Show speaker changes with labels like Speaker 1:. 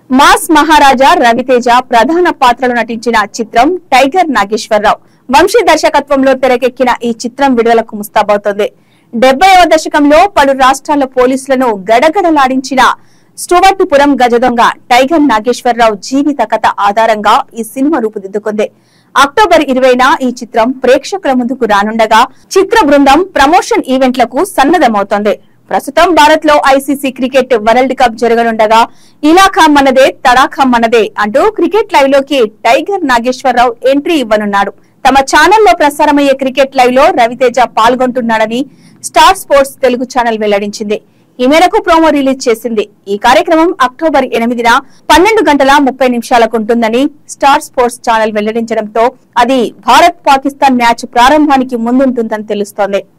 Speaker 1: mass మహారాజా రవితేజ ప్రధాన పాత్రలో నటించిన చిత్రం టైగర్ నాగేశ్వరరావు వంశీ దర్శకత్వంలో తెరకెక్కిన ఈ చిత్రం విడుదలకు ముస్తాబవుతోంది డెబ్బైవ దశకంలో పలు రాష్ట్రాల పోలీసులను గడగడలాడించిన స్టువర్టుపురం గజదొంగ టైగర్ నాగేశ్వరరావు జీవిత కథ ఆధారంగా ఈ సినిమా రూపుదిద్దుకుంది అక్టోబర్ ఇరవైన ఈ చిత్రం ప్రేక్షకుల ముందుకు రానుండగా చిత్ర బృందం ప్రమోషన్ ఈవెంట్లకు సన్నద్దమవుతోంది ప్రస్తుతం భారత్ లో ఐసీసీ క్రికెట్ వరల్డ్ కప్ జరగనుండగా ఇలాఖా మనదే తడాఖా మనదే అంటూ క్రికెట్ లైవ్ లోకి టైగర్ నాగేశ్వరరావు ఎంట్రీ ఇవ్వనున్నాడు తమ ఛానల్లో ప్రసారమయ్యే క్రికెట్ లైవ్ లో రవితేజ పాల్గొంటున్నాడని స్టార్ స్పోర్ట్స్ తెలుగు ఛానల్ వెల్లడించింది ఈ మేరకు ప్రోమో రిలీజ్ చేసింది ఈ కార్యక్రమం అక్టోబర్ ఎనిమిదిన పన్నెండు గంటల ముప్పై నిమిషాలకు ఉంటుందని స్టార్ స్పోర్ట్స్ ఛానల్ వెల్లడించడంతో అది భారత్ పాకిస్తాన్ మ్యాచ్ ప్రారంభానికి ముందుంటుందని తెలుస్తోంది